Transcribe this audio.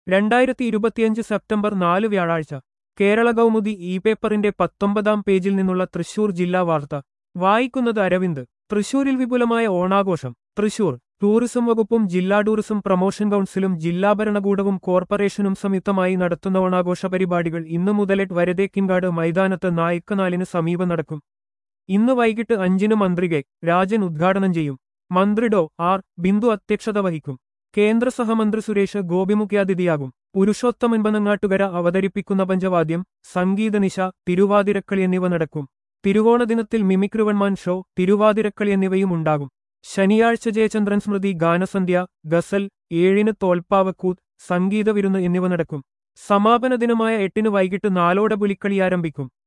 രണ്ടായിരത്തി ഇരുപത്തിയഞ്ച് സെപ്റ്റംബർ നാല് വ്യാഴാഴ്ച കേരള കൗമുദി ഇ പേപ്പറിന്റെ പത്തൊമ്പതാം പേജിൽ നിന്നുള്ള തൃശൂർ ജില്ലാ വാർത്ത വായിക്കുന്നത് അരവിന്ദ് തൃശൂരിൽ വിപുലമായ ഓണാഘോഷം തൃശൂർ ടൂറിസം വകുപ്പും ജില്ലാ ടൂറിസം പ്രൊമോഷൻ കൗൺസിലും ജില്ലാ ഭരണകൂടവും കോർപ്പറേഷനും സംയുക്തമായി നടത്തുന്ന ഓണാഘോഷ പരിപാടികൾ ഇന്നു മുതൽ എട്ട് വരതേക്കിൻകാട് മൈതാനത്ത് നായിക്കനാലിന് സമീപം നടക്കും ഇന്ന് വൈകിട്ട് അഞ്ചിന് മന്ത്രി കെ രാജൻ ഉദ്ഘാടനം ചെയ്യും മന്ത്രി ഡോ ആർ ബിന്ദു അധ്യക്ഷത വഹിക്കും കേന്ദ്ര സഹമന്ത്രി സുരേഷ് ഗോപി മുഖ്യാതിഥിയാകും പുരുഷോത്തമൻ ബനങ്ങാട്ടുകര അവതരിപ്പിക്കുന്ന പഞ്ചവാദ്യം സംഗീതനിശ തിരുവാതിരക്കളി എന്നിവ നടക്കും തിരുവോണ ദിനത്തിൽ മിമിക്രി വൺമാൻ ഷോ തിരുവാതിരക്കളി എന്നിവയും ഉണ്ടാകും ശനിയാഴ്ച ജയചന്ദ്രൻ സ്മൃതി ഗാനസന്ധ്യ ഗസൽ ഏഴിന് തോൽപ്പാവക്കൂത്ത് സംഗീത വിരുന്ന് എന്നിവ നടക്കും സമാപന ദിനമായ എട്ടിന് വൈകിട്ട് നാലോടെ പുലിക്കളി ആരംഭിക്കും